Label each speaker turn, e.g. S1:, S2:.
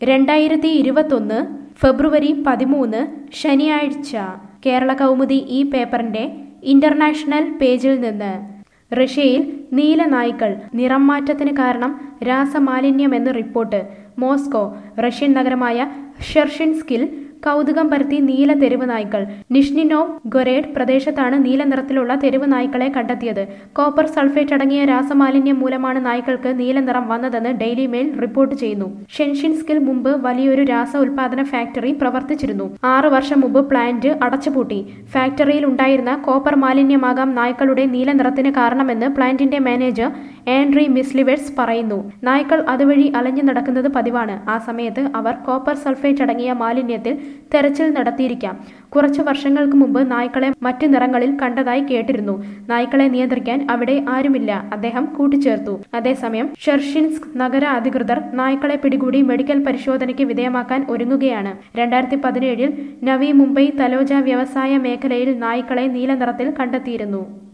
S1: രണ്ടായിരത്തി ഇരുപത്തൊന്ന് ഫെബ്രുവരി പതിമൂന്ന് ശനിയാഴ്ച കേരള കൗമുദി ഈ പേപ്പറിന്റെ ഇന്റർനാഷണൽ പേജിൽ നിന്ന് റഷ്യയിൽ നീലനായ്ക്കൾ നിറം മാറ്റത്തിന് കാരണം രാസമാലിന്യമെന്ന് റിപ്പോർട്ട് മോസ്കോ റഷ്യൻ നഗരമായ ഷെർഷിൻസ്കിൽ കൗതുകം പരത്തി നീല തെരുവ് നായ്ക്കൾ നിഷ്നിനോവ് ഗൊരേഡ് പ്രദേശത്താണ് നീല നിറത്തിലുള്ള തെരുവ് നായ്ക്കളെ കണ്ടെത്തിയത് കോപ്പർ സൾഫേറ്റ് അടങ്ങിയ രാസമാലിന്യം മൂലമാണ് നായ്ക്കൾക്ക് നീല നിറം വന്നതെന്ന് ഡെയിലി മെയിൽ റിപ്പോർട്ട് ചെയ്യുന്നു ഷെൻഷിൻസ്കിൽ മുമ്പ് വലിയൊരു രാസ ഉൽപാദന ഫാക്ടറി പ്രവർത്തിച്ചിരുന്നു ആറ് വർഷം മുമ്പ് പ്ലാന്റ് അടച്ചുപൂട്ടി ഫാക്ടറിയിൽ ഉണ്ടായിരുന്ന കോപ്പർ മാലിന്യമാകാം നായ്ക്കളുടെ നീല നിറത്തിന് കാരണമെന്ന് പ്ലാന്റിന്റെ മാനേജർ ആൻഡ്രി മിസ്ലിവേഴ്സ് പറയുന്നു നായ്ക്കൾ അതുവഴി അലഞ്ഞു നടക്കുന്നത് പതിവാണ് ആ സമയത്ത് അവർ കോപ്പർ സൾഫേറ്റ് അടങ്ങിയ മാലിന്യത്തിൽ തെരച്ചിൽ നടത്തിയിരിക്കാം കുറച്ചു വർഷങ്ങൾക്ക് മുമ്പ് നായ്ക്കളെ മറ്റു നിറങ്ങളിൽ കണ്ടതായി കേട്ടിരുന്നു നായ്ക്കളെ നിയന്ത്രിക്കാൻ അവിടെ ആരുമില്ല അദ്ദേഹം കൂട്ടിച്ചേർത്തു അതേസമയം ഷെർഷിൻസ്ക് നഗര അധികൃതർ നായ്ക്കളെ പിടികൂടി മെഡിക്കൽ പരിശോധനയ്ക്ക് വിധേയമാക്കാൻ ഒരുങ്ങുകയാണ് രണ്ടായിരത്തി പതിനേഴിൽ നവി മുംബൈ തലോജ വ്യവസായ മേഖലയിൽ നായ്ക്കളെ നീല നിറത്തിൽ കണ്ടെത്തിയിരുന്നു